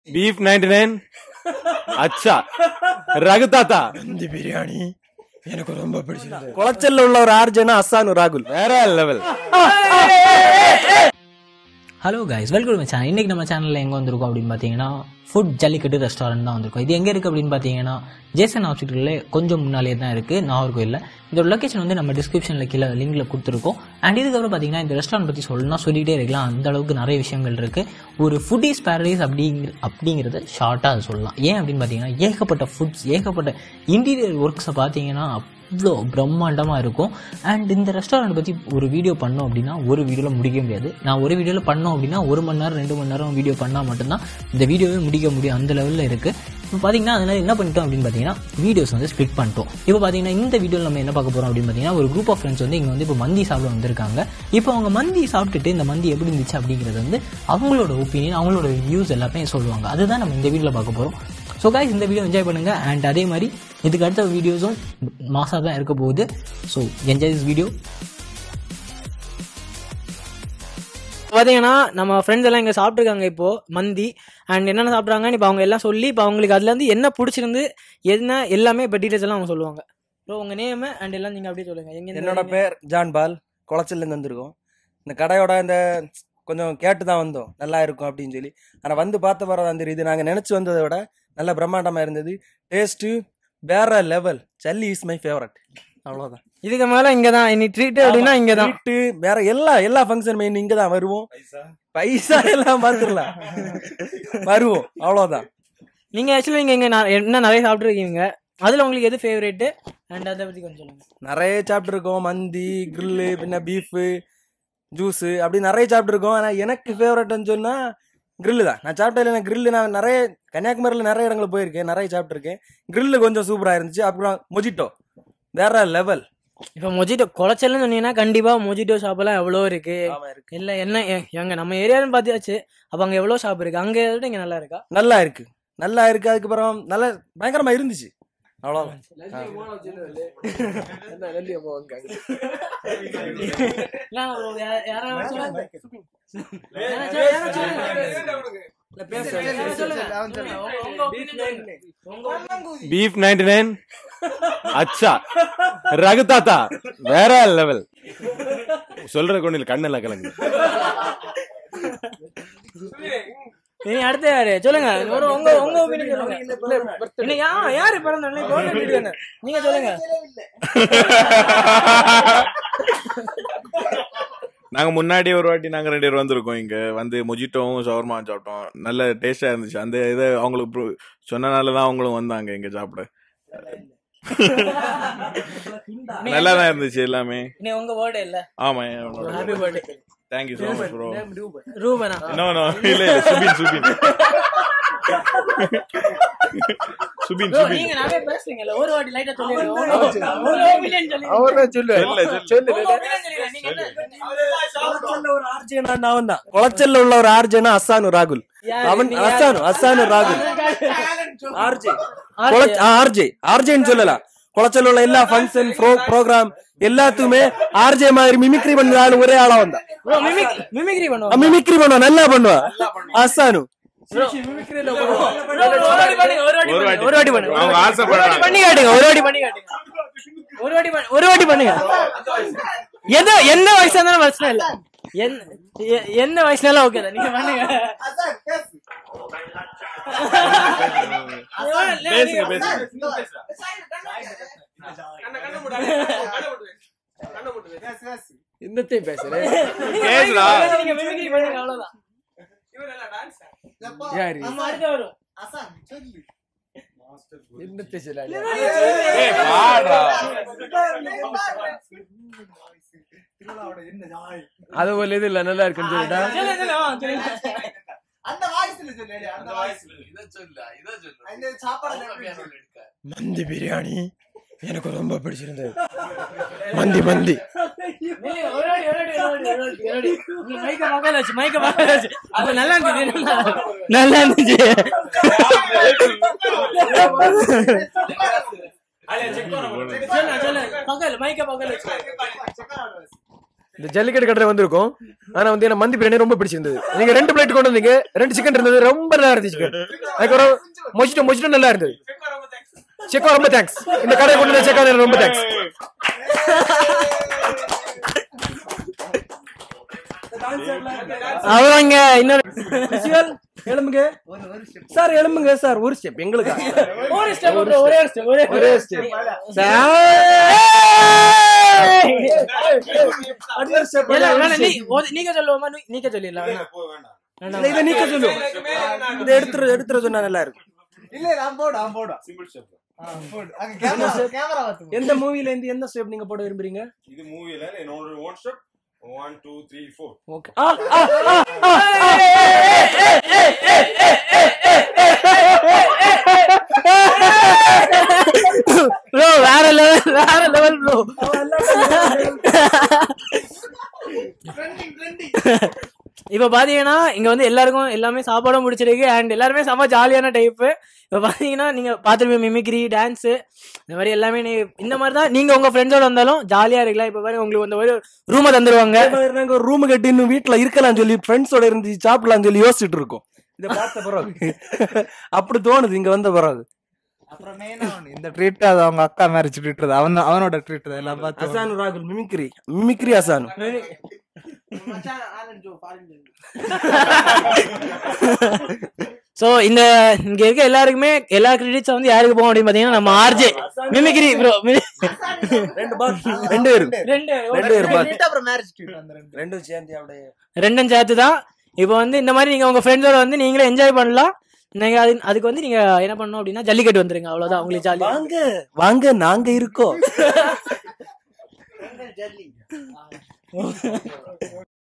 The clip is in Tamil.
बीफ 99 अच्छा ரகு தாத்தா இந்த பிரியாணி எனக்கு ரொம்ப பிடிச்சிருந்தது குளச்சல்ல உள்ள ஒரு ஆர்ஜனா அசானு ராகுல் வேற level hello guys welcome my channel இன்றைக்கி நம்ம சேனலில் எங்கே வந்திருக்கோம் அப்படின்னு பார்த்தீங்கன்னா ஃபுட் ஜல்லிக்கட்டு ரெஸ்டாரண்ட் தான் வந்திருக்கோம் இது எங்கே இருக்குது அப்படின்னு பார்த்தீங்கன்னா ஜேசன் ஹாஸ்பிட்டலில் கொஞ்சம் முன்னாலே தான் இருக்குது நாகர்கோயிலில் இதோட லொக்கேஷன் வந்து நம்ம டிஸ்கிரிப்ஷனில் கீழே லிங்கில் கொடுத்துருக்கோம் அண்ட் இதுக்கப்புறம் பார்த்தீங்கன்னா இந்த ரெஸ்டாரண்ட் பற்றி சொல்லணும்னா சொல்லிகிட்டே இருக்கலாம் அந்த அளவுக்கு நிறைய விஷயங்கள் இருக்குது ஒரு ஃபுட்டீஸ் பேரடைஸ் அப்படிங்கிற அப்படிங்கிறத ஷார்ட்டாக அது சொல்லலாம் ஏன் அப்படின்னு பார்த்தீங்கன்னா ஏகப்பட்ட ஃபுட்ஸ் ஏகப்பட்ட இன்டீரியர் ஒர்க்ஸை பார்த்தீங்கன்னா அவ்வளோ பிரம்மாண்டமாக இருக்கும் அண்ட் இந்த ரெஸ்டாரண்ட் பற்றி ஒரு வீடியோ பண்ணோம் அப்படின்னா ஒரு வீடியோவில் முடிக்க முடியாது நான் ஒரு வீடியோவில் பண்ணோம் அப்படின்னா ஒரு மணி நேரம் ரெண்டு மணி நேரம் வீடியோ பண்ணால் மட்டும்தான் இந்த வீடியோவே முடிக்க முடியும் அந்த லெவலில் இருக்குது இப்போ பார்த்தீங்கன்னா அதனால என்ன பண்ணிட்டோம் அப்படின்னு பார்த்தீங்கன்னா வீடியோஸ் வந்து ஸ்ப்ளிட் பண்ணிட்டோம் இப்போ பார்த்தீங்கன்னா இந்த வீடியோவில் நம்ம என்ன பார்க்க போகிறோம் அப்படின்னு பார்த்தீங்கன்னா ஒரு குரூப் ஆஃப் ஃப்ரெண்ட்ஸ் வந்து இங்கே வந்து இப்போ மந்தி சாப்பிட வந்திருக்காங்க இப்போ அவங்க மந்தி சாப்பிட்டுட்டு இந்த மந்தி எப்படி இருந்துச்சு அப்படிங்கிறது வந்து அவங்களோட ஒப்பீனியன் அவங்களோட வியூஸ் எல்லாமே சொல்லுவாங்க அதுதான் நம்ம இந்த வீடியோவில் பார்க்க போகிறோம் ஸோ கைஸ் இந்த வீடியோ என்ஜாய் பண்ணுங்கள் அண்ட் அதே மாதிரி இதுக்கு அடுத்த வீடியோஸும் மாசாக தான் இருக்க போகுது ஸோ என்ஜாய் திஸ் வீடியோ பார்த்தீங்கன்னா நம்ம ஃப்ரெண்ட்ஸ் எல்லாம் இங்கே சாப்பிட்ருக்காங்க இப்போ மந்தி அண்ட் என்னென்ன சாப்பிட்றாங்கன்னு இப்போ அவங்க எல்லாம் சொல்லி இப்போ அவங்களுக்கு அதுல இருந்து என்ன பிடிச்சிருந்து என்ன எல்லாமே இப்போ டீட்டெயில்ஸ் எல்லாம் அவங்க சொல்லுவாங்க ப்ரோ உங்கள் நேம் அண்ட் எல்லாம் நீங்கள் அப்படியே சொல்லுங்கள் எங்க என்னோட பேர் ஜான் பால் குளச்சல்ல இருந்து வந்திருக்கோம் இந்த கடையோட இந்த கொஞ்சம் கேட்டு தான் வந்தோம் நல்லா இருக்கும் அப்படின்னு சொல்லி ஆனால் வந்து பார்த்த பிறகு தான் தெரியுது நாங்கள் நினச்சி வந்ததை விட நல்ல பிரம்மாண்டமாக இருந்தது டேஸ்ட்டு வேற லெவல் சல்லி இஸ் மை ஃபேவரட் அவ்வளோதான் இதுக்கு மேலே இங்கே தான் இனி ட்ரீட் அப்படின்னா இங்கே தான் வீட்டு வேற எல்லா எல்லா ஃபங்க்ஷனுமே இன்னும் இங்கே தான் வருவோம் பைசா எல்லாம் பார்த்துடலாம் வருவோம் அவ்வளோதான் நீங்கள் ஆக்சுவலி இங்கே இங்கே என்ன நிறைய சாப்பிட்ருக்கீங்க அதில் உங்களுக்கு எது ஃபேவரேட்டு அண்ட் அதை பற்றி கொஞ்சம் சொல்லுங்கள் நிறைய சாப்பிட்ருக்கோம் மந்தி கிரில்லு பின்ன பீஃபு ஜூஸு அப்படி நிறைய சாப்பிட்ருக்கோம் ஆனால் எனக்கு ஃபேவரட்னு சொன்னால் கிரில்லு தான் நான் சாப்பிட்டதில் எனக்கு கிரில்லு நான் நிறைய கன்னியாகுமரியில் நிறைய இடங்கள் போயிருக்கேன் நிறைய சாப்பிட்ருக்கேன் கிரில்லு கொஞ்சம் சூப்பராக இருந்துச்சு அப்புறம் மொஜிட்டோ வேற லெவல் இப்போ மொஜிட்டோ குளச்சல்னு சொன்னீங்கன்னா கண்டிப்பாக மொஜிட்டோ ஷாப்பெல்லாம் எவ்வளோ இருக்கு ஆமா இருக்கு இல்லை என்ன எ- எங்க நம்ம ஏரியான்னு பார்த்தாச்சு அப்போ அங்கே எவ்வளோ ஷாப் இருக்கு அங்கே விட இங்கே நல்லா இருக்கா நல்லா இருக்கு நல்லா இருக்கு அதுக்கப்புறம் நல்லா பயங்கரமா இருந்துச்சு அவ்வளோதான் இல்ல, ஒரு யா- யாராவது சொல்லுங்க. யாராவது சொல்லுங்க, யாராவது சொல்லுங்க. இல்ல, பேசுங்க, யாராவது சொல்லுங்க. உங்க- உங்க opinion சொல்லுங்க. உங்க opinion. बीफ 99 अच्छा ரகு தாத்தா வேற லெவல் சொல்ற கொண்டு கண்ணெல்லாம் கலங்கு இனி அடுத்து யாரு சொல்லுங்க ஒரு உங்க உங்க ஒப்பீனியன் சொல்லுங்க இன்னும் யா யாரு பிறந்த நீங்க சொல்லுங்க நாங்க முன்னாடி ஒரு வாட்டி நாங்க ரெண்டு பேர் வந்திருக்கோம் இங்க வந்து மொஜிட்டோவும் ஷவர்மாவும் சாப்பிட்டோம் நல்ல டேஸ்டா இருந்துச்சு அந்த இதை அவங்களுக்கு pro- சொன்னனால தான் அவங்களும் வந்தாங்க இங்க சாப்பிட நல்லா தான் இருந்துச்சு எல்லாமே இனி உங்க வேர்டு இல்ல ஆமா happy birthday thank you so much bro ரூபனா நோ நோ இல்ல இல்ல சுபின் சுபின் சுபின் bro, சுபின் நீங்க நிறைய பேசுறீங்கல்ல ஒரு வாட்டி லைட்டா சொல்லிடுங்க உங்க opinion சொல்லிடுங்க. அவர்தான் சொல்லுவார் சொல்லு சொல்லு உங்க opinion சொல்லிடுங்க. நீங்க என்ன- ஒரு ஆர்ஜேனா அவன் தான் குளச்சல்ல உள்ள ஒரு ஆர்ஜேனா அசானு ராகுல் யாரு? அவன் நீ யாரு? அசானு அசானு ராகுல் ஆர்ஜே ஆர்ஜே ஆர்ஜேன்னு சொல்லலாம் குளச்சல் உள்ள எல்லா ஃபங்க்ஷன் ப்ரோக்ராம் எல்லாத்துக்குமே ஆர்ஜே மாதிரி மிமிக்ரி பண்ண ஆளு ஒரே ஆளா வந்தா bro, mimic- mimicry பண்ணுவோம். மிமிக்ரி பண்ணுவா நல்லா பண்ணுவா அசானு bro, ஒரு வாட்டி பண்ணுங்க, ஒரு வாட்டி ஒரு பண்ணுங்க, வாட்டி. ஒரு வாட்டி பண்ணுங்க. அவங்க ஒரு வாட்டி ஆசைப்படுறாங்க பண்ணி காட்டுங்க ஒரு வாட்டி பண்ணி காட்டுங்க ஒரு வாட்டி பண்ணி- ஒரு வாட்டி பண்ணுங்க எந்த எந்த வயசா இருந்தாலும் பிரச்சனை இல்ல எந்த எ- எந்த வயசுனாலும் ஓகே தான் நீங்க பண்ணுங்க பேசுங்க பேசுங்க என்னத்தையும் பேசுறேன் பேசுடா. நீங்க mimicry பண்ணுங்க அவ்வளவுதான் யாரு நம்ம அடுத்து வரும் என்னத்தை சொல்ல ஏய் பாடா அது ஒரு இது இல்ல நல்லா இருக்குன்னு சொல்லிட்டா சொல்லு, சொல்லு, ஆ, சொல்லுங்க. அந்த வாய்ஸ்ல சொல்லு அந்த வாய்ஸ்ல இத சொல்லு இத சொல்லு அந்த சாப்பாடுல எப்படி எடுக்க மந்தி பிரியாணி எனக்கு ரொம்ப பிடிச்சிருந்தது மந்தி மந்தி நில்லு, ஒரு வாட்டி, ஒரு வாட்டி, ஒரு வாட்டி, ஒரு வாட்டி, ஒரு வாட்டி. நீ மைக்க பக்கத்துல வச்சு, மைக்க பக்கத்துல வச்சு. அது நல்லா இருந்துச்சு நல்லா இருந்துச்சு சொல்லு, சொல்லு. பக்கத்துல, மைக்க பக்கத்துல வச்சு. இந்த ஜல்லிக்கட்டு கடை வந்திருக்கோம் ஆனா வந்து எனக்கு மந்தி பிரியாணி ரொம்ப பிடிச்சிருந்தது நீங்க ரெண்டு பிளேட் கொண்டு வந்தீங்க ரெண்டு சிக்கன் இருந்தது ரொம்ப நல்லா இருந்துச்சு chicken. அதுக்கப்புறம் மொச்சிட்டோ மொச்சிட்டோ நல்லா இருந்தது செக்கா ரொம்ப தேங்க்ஸ் இந்த கடை கொண்டு வந்த செக்கா ரொம்ப தேங்க்ஸ் அவ்வளோ இங்க இன்னொரு விஷுவல் எலும்புங்க சார் எலும்புங்க சார் ஒரு ஸ்டெப் எங்களுக்கு ஒரு step bro, ஒரே ஒரு step, ஒரே ஒரே ஸ்டெப் இல்ல, வேணாம், நீ- ஓ- நீங்க சொல்லுவோமா நீ- நீங்க சொல்லிடலாம் வேணாம். இதை நீக்க சொல்லு இதை எடுத்துரு எடுத்துரு சொன்னா நல்லா இருக்கும் இல்ல நான் போடு நான் போடு போடு அங்க கேமரா கேமரா வந்து எந்த மூவில இருந்து எந்த ஸ்டெப் நீங்க போட விரும்புறீங்க இது மூவில என்னோட one step one two three four okay bro வேற லெவல் வேற லெவல் ப்ரோ ட்ரெண்டிங் ட்ரெண்டிங் இப்ப பாத்தீங்கன்னா இங்க வந்து எல்லாருக்கும் எல்லாமே சாப்பாடும் முடிச்சிருக்கு அண்ட் எல்லாருமே செம்ம ஜாலியான டைப் இப்ப பாத்தீங்கன்னா நீங்க பாத்துருப்பீங்க மிமிக்ரி டான்ஸ் இந்த மாதிரி எல்லாமே நீ இந்த மாதிரி தான் நீங்க உங்க ஃப்ரெண்ட்ஸோட வந்தாலும் ஜாலியா இருக்கலாம் இப்ப பாருங்க உங்களுக்கு இந்த மாதிரி ரூமை தந்துருவாங்க நாங்க ஒரு ரூம் கட்டி இன்னும் வீட்டுல இருக்கலாம் சொல்லி ஃப்ரெண்ட்ஸோட இருந்து சாப்பிடலாம் சொல்லி யோசிச்சுட்டு இருக்கோம் இத பார்த்த பிறகு அப்படி தோணுது இங்க வந்த பிறகு அப்புறம் மெயினா இந்த ட்ரீட் அது அவங்க அக்கா மேரேஜ் ட்ரீட் அது அவன் அவனோட ட்ரீட் எல்லாம் பார்த்து அசானு ராகுல் மிமிக்ரி மிமிக்ரி அசானு சோ இந்த இங்க இருக்க எல்லாருக்குமே எல்லா கிரெடிட்ஸ் வந்து யாருக்கு போகும் அப்படின்னு பாத்தீங்கன்னா நம்ம ஆர்ஜே மிமிக்ரி ப்ரோ ரெண்டு பாக்ஸ் ரெண்டு பேரும் ரெண்டு ரெண்டு பேரும் பாக்ஸ் அப்புறம் மேரேஜ் ட்ரீட் அந்த ரெண்டு ரெண்டும் சேர்ந்து அப்படியே ரெண்டும் சேர்த்து தான் இப்போ வந்து இந்த மாதிரி நீங்க உங்க ஃப்ரெண்ட்ஸோட வந்து நீங்களே என்ஜாய் பண்ணலாம் நீங்க அது அதுக்கு வந்து நீங்க என்ன பண்ணணும் அப்படின்னா ஜல்லிக்கட்டு வந்துருங்க அவ்வளவுதான் உங்களுக்கு ஜாலி வாங்க வாங்க நாங்க இருக்கோம் ஜல்லி